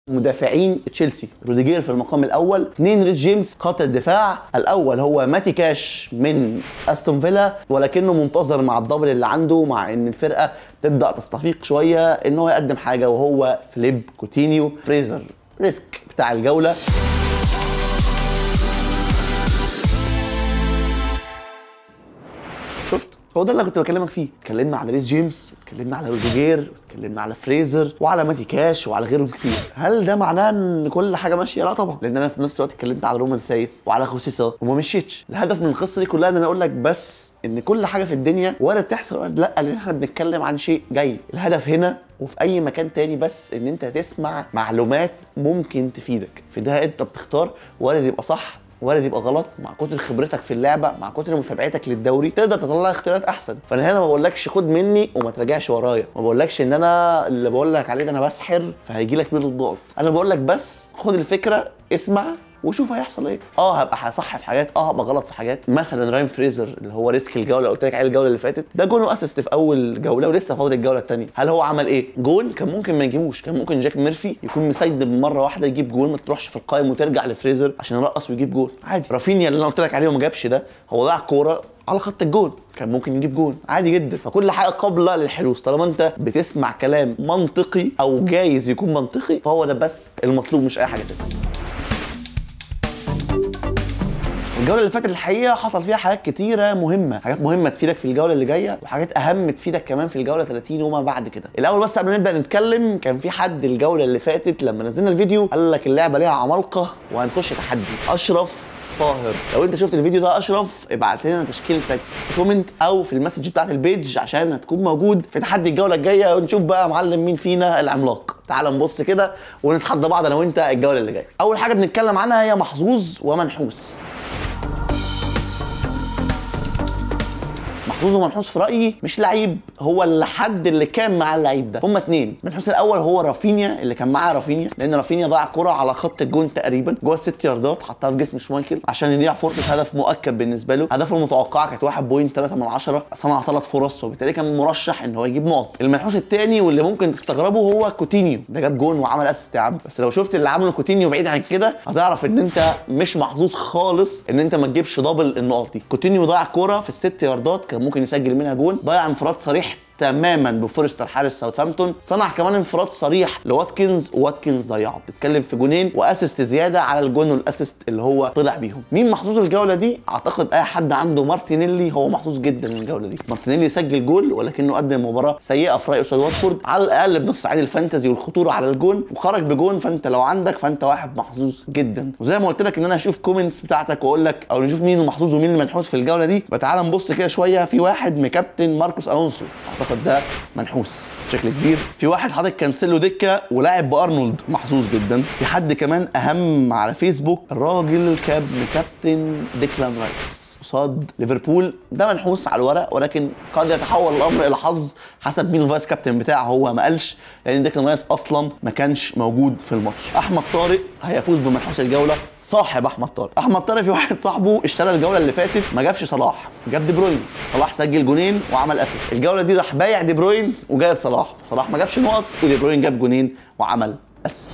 مدافعين تشيلسي روديجير في المقام الاول اثنين ريس جيمس خط الدفاع الاول هو ماتي كاش من استون فيلا ولكنه منتظر مع الدبل اللي عنده مع ان الفرقه تبدا تستفيق شويه ان هو يقدم حاجه وهو فليب كوتينيو فريزر ريسك بتاع الجوله شفت هو ده اللي أنا كنت بكلمك فيه اتكلمنا على ريس جيمس اتكلمنا على روديجير اتكلمنا على فريزر وعلى ماتي كاش وعلى غيرهم كتير هل ده معناه ان كل حاجه ماشيه لا طبعا لان انا في نفس الوقت اتكلمت على رومان سايس وعلى خوسيسا وما مشيتش الهدف من القصه دي كلها ان انا اقول لك بس ان كل حاجه في الدنيا وارد تحصل وارد لا لان احنا بنتكلم عن شيء جاي الهدف هنا وفي اي مكان تاني بس ان انت تسمع معلومات ممكن تفيدك في ده انت بتختار وارد يبقى صح وارد يبقى غلط مع كتر خبرتك في اللعبه مع كتر متابعتك للدوري تقدر تطلع اختيارات احسن فانا هنا ما بقولكش خد مني وما تراجعش ورايا ما بقولكش ان انا اللي بقول لك عليه ده انا بسحر فهيجي لك منه النقط انا بقول لك بس خد الفكره اسمع وشوف هيحصل ايه اه هبقى صح في حاجات اه هبقى غلط في حاجات مثلا راين فريزر اللي هو ريسك الجوله اللي قلت لك عليه الجوله اللي فاتت ده جون واسيست في اول جوله ولسه فاضل الجوله الثانيه هل هو عمل ايه جون كان ممكن ما يجيبوش كان ممكن جاك ميرفي يكون مسدد مره واحده يجيب جون ما تروحش في القائم وترجع لفريزر عشان يرقص ويجيب جون عادي رافينيا اللي انا قلت لك عليه وما جابش ده هو ضيع كوره على خط الجون كان ممكن يجيب جون عادي جدا فكل حاجه قابله للحدوث طالما انت بتسمع كلام منطقي او جايز يكون منطقي فهو ده بس المطلوب مش اي حاجه تانيه الجوله اللي فاتت الحقيقه حصل فيها حاجات كتيره مهمه حاجات مهمه تفيدك في الجوله اللي جايه وحاجات اهم تفيدك كمان في الجوله 30 وما بعد كده الاول بس قبل ما نبدا نتكلم كان في حد الجوله اللي فاتت لما نزلنا الفيديو قال لك اللعبه ليها عمالقه وهنخش تحدي اشرف طاهر لو انت شفت الفيديو ده اشرف ابعت لنا تشكيلتك في كومنت او في المسج بتاعت البيج عشان هتكون موجود في تحدي الجوله الجايه ونشوف بقى يا معلم مين فينا العملاق تعال نبص كده ونتحدى بعض انا وانت الجوله اللي جايه اول حاجه بنتكلم عنها هي محظوظ ومنحوس محظوظ ومنحوس في رايي مش لعيب هو الحد اللي كان مع اللعيب ده هما اتنين منحوس الاول هو رافينيا اللي كان معاه رافينيا لان رافينيا ضيع كرة على خط الجون تقريبا جوه الست ياردات حطها في جسم شمايكل عشان يضيع فرصه هدف مؤكد بالنسبه له هدفه المتوقعه كانت 1.3 من 10 صنع ثلاث فرص وبالتالي كان مرشح ان هو يجيب نقط المنحوس الثاني واللي ممكن تستغربه هو كوتينيو ده جاب جون وعمل اسيست يا عم بس لو شفت اللي عمله كوتينيو بعيد عن كده هتعرف ان انت مش محظوظ خالص ان انت ما تجيبش دبل النقط دي كوتينيو ضيع كرة في الست ياردات كان ممكن يسجل منها جون ضيع انفراد صريح تماما بفورستر حارس ساوثهامبتون صنع كمان انفراد صريح لواتكنز واتكنز ضيعه بتتكلم في جونين واسيست زياده على الجون والاسيست اللي هو طلع بيهم مين محظوظ الجوله دي اعتقد اي حد عنده مارتينيلي هو محظوظ جدا من الجوله دي مارتينيلي سجل جول ولكنه قدم مباراه سيئه في راي قصاد واتفورد على الاقل بنص عين الفانتزي والخطوره على الجون وخرج بجون فانت لو عندك فانت واحد محظوظ جدا وزي ما قلت لك ان انا اشوف كومنتس بتاعتك واقول لك او نشوف مين المحظوظ ومين المنحوس في الجوله دي فتعال نبص كده شويه في واحد مكابتن ماركوس الونسو اعتقد ده منحوس بشكل كبير في واحد حاطط كانسيلو دكه ولاعب بارنولد محظوظ جدا في حد كمان اهم على فيسبوك الراجل كاب مكابتن ديكلان رايس قصاد ليفربول ده منحوس على الورق ولكن قد يتحول الامر الى حظ حسب مين الفايس كابتن بتاعه هو ما قالش لان ديكلان رايس اصلا ما كانش موجود في الماتش احمد طارق هيفوز بمنحوس الجوله صاحب احمد طارق احمد طارق في واحد صاحبه اشترى الجوله اللي فاتت ما جابش صلاح جاب دي بروين صلاح سجل جونين وعمل اسيست الجوله دي راح بايع دي بروين وجايب صلاح صلاح ما جابش نقط ودي بروين جاب جونين وعمل اسيست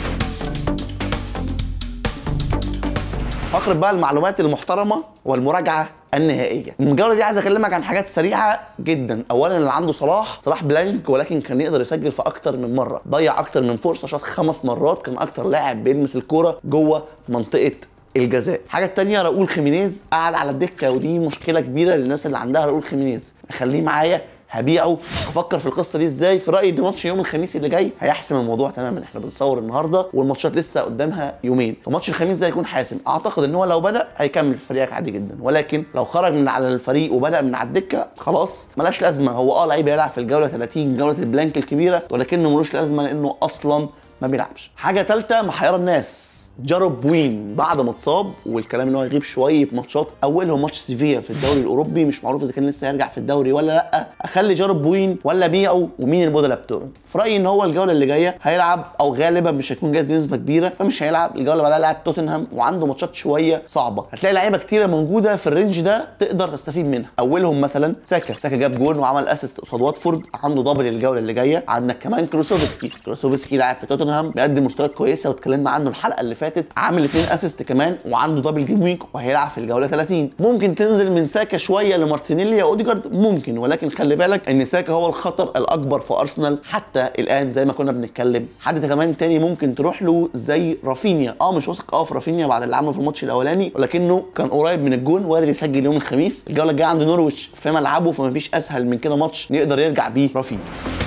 فقرة بقى المعلومات المحترمة والمراجعة النهائية. الجولة دي عايز اكلمك عن حاجات سريعة جدا، أولا اللي عنده صلاح، صلاح بلانك ولكن كان يقدر يسجل في أكتر من مرة، ضيع أكتر من فرصة شاط خمس مرات، كان أكتر لاعب بيلمس الكورة جوه منطقة الجزاء الحاجه الثانيه راؤول خيمينيز قعد على الدكه ودي مشكله كبيره للناس اللي عندها راؤول خيمينيز اخليه معايا هبيعه هفكر في القصه دي ازاي في رايي ان ماتش يوم الخميس اللي جاي هيحسم الموضوع تماما احنا بنصور النهارده والماتشات لسه قدامها يومين فماتش الخميس ده هيكون حاسم اعتقد ان هو لو بدا هيكمل في فريقك عادي جدا ولكن لو خرج من على الفريق وبدا من على الدكه خلاص ملاش لازمه هو اه لعيب هيلعب في الجوله 30 جوله البلانك الكبيره ولكنه ملوش لازمه لانه اصلا ما بيلعبش حاجه ثالثه محيره الناس جارب بوين بعد ما اتصاب والكلام ان هو هيغيب شويه ماتشات اولهم ماتش سيفيا في الدوري الاوروبي مش معروف اذا كان لسه هيرجع في الدوري ولا لا اخلي جارب بوين ولا بيعه ومين البودلة بتوعه في رايي ان هو الجوله اللي جايه هيلعب او غالبا مش هيكون جاهز بنسبه كبيره فمش هيلعب الجوله اللي بعدها لاعب توتنهام وعنده ماتشات شويه صعبه هتلاقي لعيبه كتيره موجوده في الرينج ده تقدر تستفيد منها اولهم مثلا ساكا ساكا جاب جون وعمل اسيست قصاد واتفورد عنده دبل الجوله اللي جايه عندك كمان كروسوفسكي كروسوفسكي لاعب في توتنهام بيقدم مستويات كويسه واتكلمنا عنه الحلقه اللي فاتت عامل اثنين اسيست كمان وعنده دبل جيم ويك وهيلعب في الجوله 30 ممكن تنزل من ساكا شويه لمارتينيلي يا اوديجارد ممكن ولكن خلي بالك ان ساكا هو الخطر الاكبر في ارسنال حتى الان زي ما كنا بنتكلم حد كمان تاني ممكن تروح له زي رافينيا اه مش واثق اه في رافينيا بعد اللي عمله في الماتش الاولاني ولكنه كان قريب من الجون وارد يسجل يوم الخميس الجوله الجايه عند نورويتش في ملعبه فما فيش اسهل من كده ماتش يقدر يرجع بيه رافينيا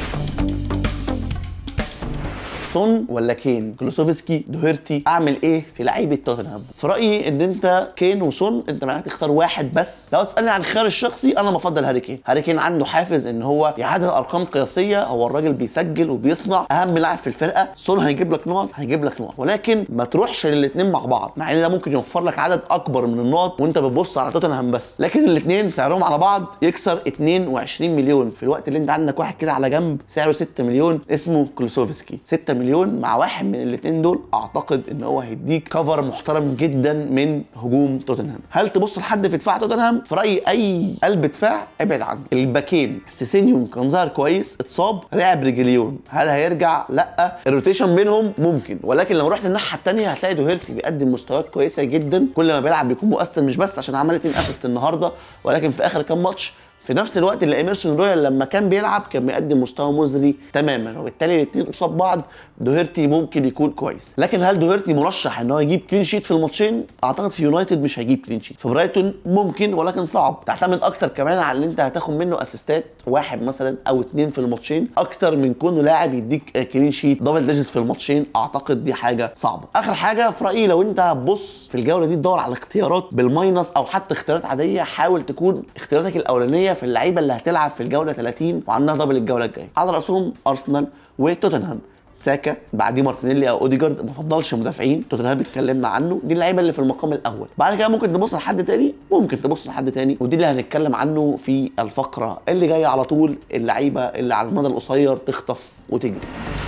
سون ولا كين كلوسوفسكي دوهيرتي اعمل ايه في لعيبه توتنهام في رايي ان انت كين وسون انت محتاج تختار واحد بس لو تسالني عن الخيار الشخصي انا بفضل هاري كين هاري كين عنده حافز ان هو يعادل ارقام قياسيه هو الراجل بيسجل وبيصنع اهم لاعب في الفرقه سون هيجيب لك نقط هيجيب لك نقط ولكن ما تروحش للاثنين مع بعض مع ان ده ممكن يوفر لك عدد اكبر من النقط وانت بتبص على توتنهام بس لكن الاثنين سعرهم على بعض يكسر 22 مليون في الوقت اللي انت عندك واحد كده على جنب سعره 6 مليون اسمه كلوسوفسكي 6 مليون مع واحد من الاثنين دول اعتقد ان هو هيديك كفر محترم جدا من هجوم توتنهام هل تبص لحد في دفاع توتنهام في رايي اي قلب دفاع ابعد عنه الباكين سيسينيون كان ظاهر كويس اتصاب لعب رجليون هل هيرجع لا الروتيشن بينهم ممكن ولكن لو رحت الناحيه الثانيه هتلاقي دوهيرتي بيقدم مستويات كويسه جدا كل ما بيلعب بيكون مؤثر مش بس عشان عمل اتنين اسيست النهارده ولكن في اخر كام ماتش في نفس الوقت اللي ايمرسون رويال لما كان بيلعب كان بيقدم مستوى مزري تماما وبالتالي الاثنين قصاد بعض دوهيرتي ممكن يكون كويس لكن هل دوهيرتي مرشح ان هو يجيب كلين شيت في الماتشين اعتقد في يونايتد مش هيجيب كلين شيت في برايتون ممكن ولكن صعب تعتمد اكتر كمان على ان انت هتاخد منه اسيستات واحد مثلا او اثنين في الماتشين اكتر من كونه لاعب يديك كلين شيت دبل ديجيت في الماتشين اعتقد دي حاجه صعبه اخر حاجه في رايي لو انت هتبص في الجوله دي تدور على اختيارات بالماينس او حتى اختيارات عاديه حاول تكون اختياراتك الاولانيه في اللعيبه اللي هتلعب في الجوله 30 وعندها دبل الجوله الجايه على راسهم ارسنال وتوتنهام ساكا بعديه مارتينيلي او اوديجارد ما بفضلش مدافعين توتنهام اتكلمنا عنه دي اللعيبه اللي في المقام الاول بعد كده ممكن تبص لحد تاني ممكن تبص لحد تاني ودي اللي هنتكلم عنه في الفقره اللي جايه على طول اللعيبه اللي على المدى القصير تخطف وتجري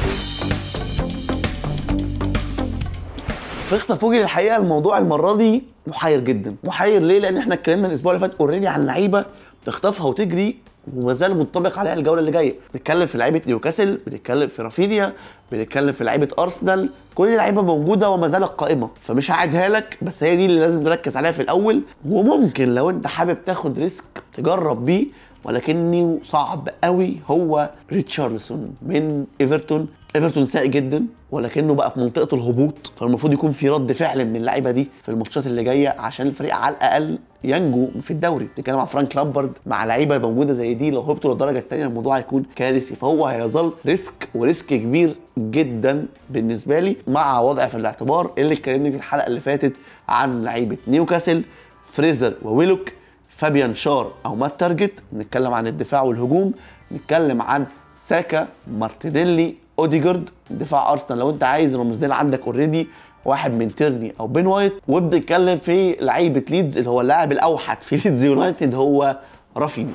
في اخطف وجري الحقيقه الموضوع المره دي محير جدا محير ليه لان احنا اتكلمنا الاسبوع اللي فات اوريدي عن لعيبه تخطفها وتجري وما زال منطبق عليها الجوله اللي جايه بنتكلم في لعيبه نيوكاسل بنتكلم في رافينيا بنتكلم في لعيبه ارسنال كل دي لعيبه موجوده وما زالت قائمه فمش هعيدها لك بس هي دي اللي لازم تركز عليها في الاول وممكن لو انت حابب تاخد ريسك تجرب بيه ولكنه صعب قوي هو ريتشارلسون من ايفرتون ايفرتون ساء جدا ولكنه بقى في منطقه الهبوط فالمفروض يكون في رد فعل من اللعيبه دي في الماتشات اللي جايه عشان الفريق على الاقل ينجو في الدوري بتتكلم مع فرانك لامبرد مع لعيبه موجوده زي دي لو هبطوا للدرجه الثانيه الموضوع هيكون كارثي فهو هيظل ريسك وريسك كبير جدا بالنسبه لي مع وضع في الاعتبار اللي اتكلمنا في الحلقه اللي فاتت عن لعيبه نيوكاسل فريزر وويلوك فابيان شار او مات تارجت بنتكلم عن الدفاع والهجوم نتكلم عن ساكا مارتينيلي اوديجارد دفاع ارسنال لو انت عايز رمزين عندك اوريدي واحد من تيرني او بين وايت وابدا اتكلم في لعيبه ليدز اللي هو اللاعب الاوحد في ليدز يونايتد هو رافينيا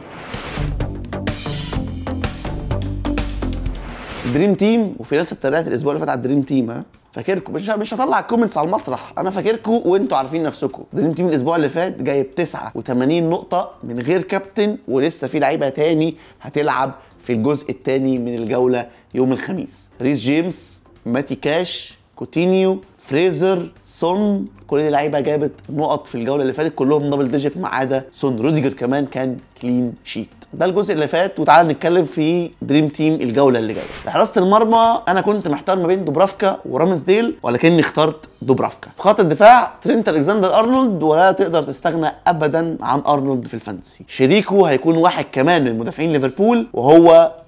دريم تيم وفي ناس اتريقت الاسبوع اللي فات على الدريم تيم ها فاكركم مش مش هطلع الكومنتس على المسرح انا فاكركم وانتوا عارفين نفسكم دريم تيم الاسبوع اللي فات جايب 89 نقطه من غير كابتن ولسه في لعيبه تاني هتلعب في الجزء الثاني من الجوله يوم الخميس ريس جيمس ماتي كاش كوتينيو فريزر سون كل دي لعيبه جابت نقط في الجوله اللي فاتت كلهم دبل ديجيت ما عدا سون روديجر كمان كان كلين شيت ده الجزء اللي فات وتعالى نتكلم في دريم تيم الجوله اللي جايه في حراسه المرمى انا كنت محتار ما بين دوبرافكا ورامز ديل ولكني اخترت دوبرافكا في خط الدفاع ترينت الكسندر ارنولد ولا تقدر تستغنى ابدا عن ارنولد في الفانتسي شريكه هيكون واحد كمان من مدافعين ليفربول وهو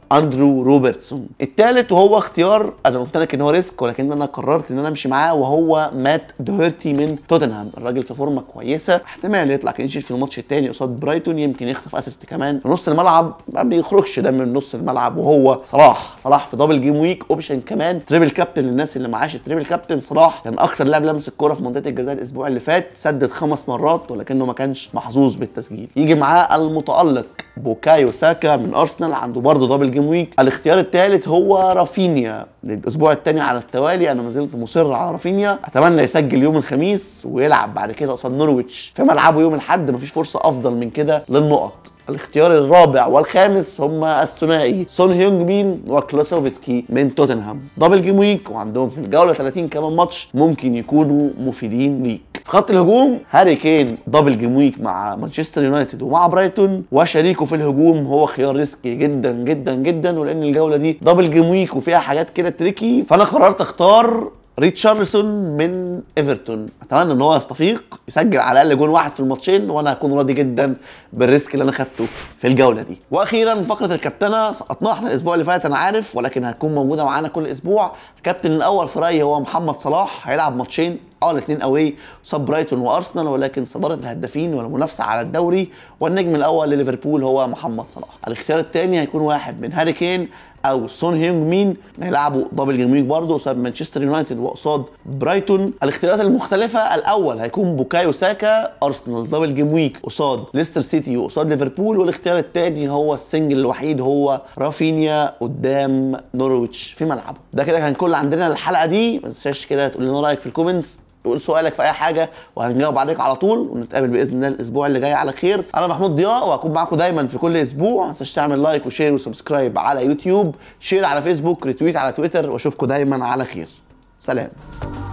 اندرو روبرتسون الثالث وهو اختيار انا قلت لك ان هو ريسك ولكن انا قررت ان انا امشي معاه وهو مات دوهرتي من توتنهام الراجل في فورمه كويسه احتمال يطلع كلين شيت في الماتش الثاني قصاد برايتون يمكن يخطف اسيست كمان في نص الملعب ما بيخرجش ده من نص الملعب وهو صلاح صلاح في دبل جيم ويك اوبشن كمان تريبل كابتن للناس اللي معاش التريبل كابتن صلاح كان اكتر لاعب لمس الكوره في منطقه الجزاء الاسبوع اللي فات سدد خمس مرات ولكنه ما كانش محظوظ بالتسجيل يجي معاه المتالق بوكايو ساكا من ارسنال عنده برضه دبل جيم ويك الاختيار الثالث هو رافينيا للاسبوع الثاني على التوالي انا ما زلت مصر على رافينيا اتمنى يسجل يوم الخميس ويلعب بعد كده قصاد نورويتش في ملعبه يوم الاحد مفيش فرصه افضل من كده للنقط الاختيار الرابع والخامس هما الثنائي سون هيونج مين وكلوسوفسكي من توتنهام دبل جيم ويك وعندهم في الجوله 30 كمان ماتش ممكن يكونوا مفيدين ليك في خط الهجوم هاري كين دبل جيم ويك مع مانشستر يونايتد ومع برايتون وشريكه في الهجوم هو خيار ريسكي جدا جدا جدا ولان الجوله دي دبل جيم ويك وفيها حاجات كده تريكي فانا قررت اختار ريتشارلسون من ايفرتون اتمنى ان هو يستفيق يسجل على الاقل جول واحد في الماتشين وانا هكون راضي جدا بالريسك اللي انا خدته في الجوله دي واخيرا فقره الكابتنه سقطناها احنا الاسبوع اللي فات انا عارف ولكن هتكون موجوده معانا كل اسبوع الكابتن الاول في رايي هو محمد صلاح هيلعب ماتشين اه الاثنين اوي قصاد برايتون وارسنال ولكن صداره الهدافين والمنافسه على الدوري والنجم الاول لليفربول هو محمد صلاح الاختيار الثاني هيكون واحد من هاري كين او سون هيونج مين هيلعبوا دبل جيم ويك برضه قصاد مانشستر يونايتد وقصاد برايتون الاختيارات المختلفه الاول هيكون بوكايو ساكا ارسنال دبل جيم ويك قصاد ليستر سيتي وقصاد ليفربول والاختيار الثاني هو السنجل الوحيد هو رافينيا قدام نورويتش في ملعبه ده كده كان كل عندنا الحلقه دي ما تنساش كده تقول لنا رايك في الكومنتس تقول سؤالك في اي حاجه وهنجاوب عليك على طول ونتقابل باذن الله الاسبوع اللي جاي على خير انا محمود ضياء وهكون معاكم دايما في كل اسبوع ما تنساش تعمل لايك وشير وسبسكرايب على يوتيوب شير على فيسبوك ريتويت على تويتر واشوفكم دايما على خير سلام